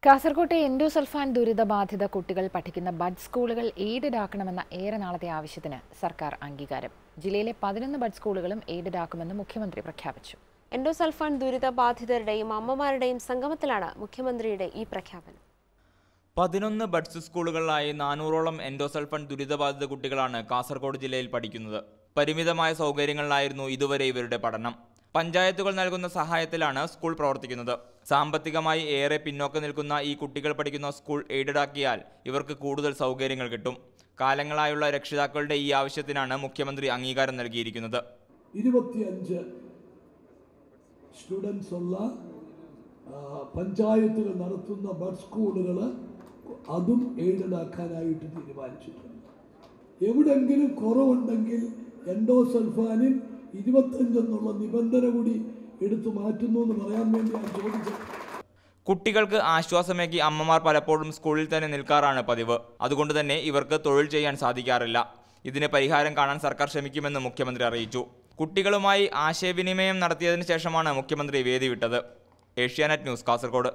കാസർകോട്ടെ എൻഡോസൾഫാൻ ദുരിതബാധിത കുട്ടികൾ പഠിക്കുന്ന ബഡ് സ്കൂളുകൾ എയ്ഡഡ് ആക്കണമെന്ന ഏറെ നാളത്തെ ആവശ്യത്തിന് സർക്കാർ അംഗീകാരം ജില്ലയിലെ പതിനൊന്ന് ബഡ് സ്കൂളുകളും എയ്ഡഡ് ആക്കുമെന്ന് മുഖ്യമന്ത്രി പ്രഖ്യാപിച്ചു എൻഡോസൾഫാൻ ദുരിതബാധിതരുടെയും അമ്മമാരുടെയും സംഗമത്തിലാണ് മുഖ്യമന്ത്രിയുടെ ഈ പ്രഖ്യാപനം പതിനൊന്ന് ബഡ്സ് സ്കൂളുകളിലായി നാനൂറോളം എൻഡോസൾഫൺ ദുരിതബാധിത കുട്ടികളാണ് കാസർഗോഡ് ജില്ലയിൽ പഠിക്കുന്നത് പരിമിതമായ സൗകര്യങ്ങളിലായിരുന്നു ഇതുവരെ ഇവരുടെ പഠനം പഞ്ചായത്തുകൾ നൽകുന്ന സഹായത്തിലാണ് സ്കൂൾ പ്രവർത്തിക്കുന്നത് സാമ്പത്തികമായി ഏറെ പിന്നോക്കം നിൽക്കുന്ന ഈ കുട്ടികൾ പഠിക്കുന്ന സ്കൂൾ എയ്ഡഡ് ആക്കിയാൽ ഇവർക്ക് കൂടുതൽ സൗകര്യങ്ങൾ കിട്ടും കാലങ്ങളായുള്ള രക്ഷിതാക്കളുടെ ഈ ആവശ്യത്തിനാണ് മുഖ്യമന്ത്രി അംഗീകാരം നൽകിയിരിക്കുന്നത് ഇരുപത്തിയഞ്ച് സ്റ്റുഡൻസ് ഉള്ള ആ, പഞ്ചായത്തുകൾ നടത്തുന്ന ബഡ് സ്കൂളുകൾ അതും എയ്ഡഡ് ആക്കാനായിട്ട് തീരുമാനിച്ചിട്ടുണ്ട് എവിടെങ്കിലും കുറവുണ്ടെങ്കിൽ എൻഡോസൾഫാനിൽ ഇരുപത്തഞ്ചെന്നുള്ള നിബന്ധന കൂടി എടുത്തു മാറ്റുന്നു എന്ന് പറയാൻ വേണ്ടിയാണ് ചോദിച്ചത് കുട്ടികൾക്ക് ആശ്വാസമേകി അമ്മമാർ പലപ്പോഴും സ്കൂളിൽ തന്നെ നിൽക്കാറാണ് പതിവ് അതുകൊണ്ട് തന്നെ ഇവർക്ക് തൊഴിൽ ചെയ്യാൻ സാധിക്കാറില്ല ഇതിന് പരിഹാരം കാണാൻ സർക്കാർ ശ്രമിക്കുമെന്ന് മുഖ്യമന്ത്രി അറിയിച്ചു കുട്ടികളുമായി ആശയവിനിമയം നടത്തിയതിനു ശേഷമാണ് മുഖ്യമന്ത്രി വേദി വിട്ടത് ഏഷ്യാനെറ്റ് ന്യൂസ് കാസർഗോഡ്